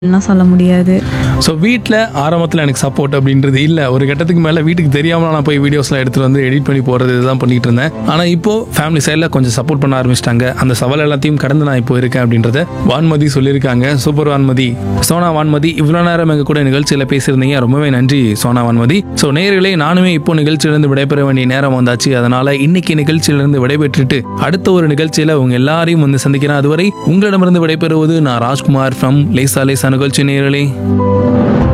எல்லாம் சொல்ல முடியாது ஸோ வீட்டில் ஆரம்பத்தில் எனக்கு சப்போர்ட் அப்படின்றது இல்லை ஒரு கட்டத்துக்கு மேலே வீட்டுக்கு தெரியாமல் நான் போய் வீடியோஸ்லாம் எடுத்துகிட்டு வந்து எடிட் பண்ணி போடுறது இதுதான் பண்ணிட்டு இருந்தேன் ஆனால் இப்போ ஃபேமிலி சைடில் கொஞ்சம் சப்போர்ட் பண்ண ஆரம்பிச்சிட்டாங்க அந்த சவால் எல்லாத்தையும் கடந்து நான் இப்போ இருக்கேன் அப்படின்றத வான்மதி சொல்லியிருக்காங்க சூப்பர் வான்மதி சோனா வான்மதி இவ்வளோ நேரம் எங்கள் கூட நிகழ்ச்சியில் பேசியிருந்தீங்க ரொம்பவே நன்றி சோனா வான்மதி ஸோ நேயர்களே நானுமே இப்போ நிகழ்ச்சியிலிருந்து விடைபெற வேண்டிய நேரம் வந்தாச்சு அதனால இன்னைக்கு நிகழ்ச்சியிலிருந்து விடைபெற்றுட்டு அடுத்த ஒரு நிகழ்ச்சியில் உங்க எல்லாரையும் வந்து சந்திக்கிறேன் அதுவரை உங்களிடமிருந்து விடைபெறுவது நான் ராஜ்குமார் ஃப்ரம் லேசா லேசா நிகழ்ச்சி நேயர்களே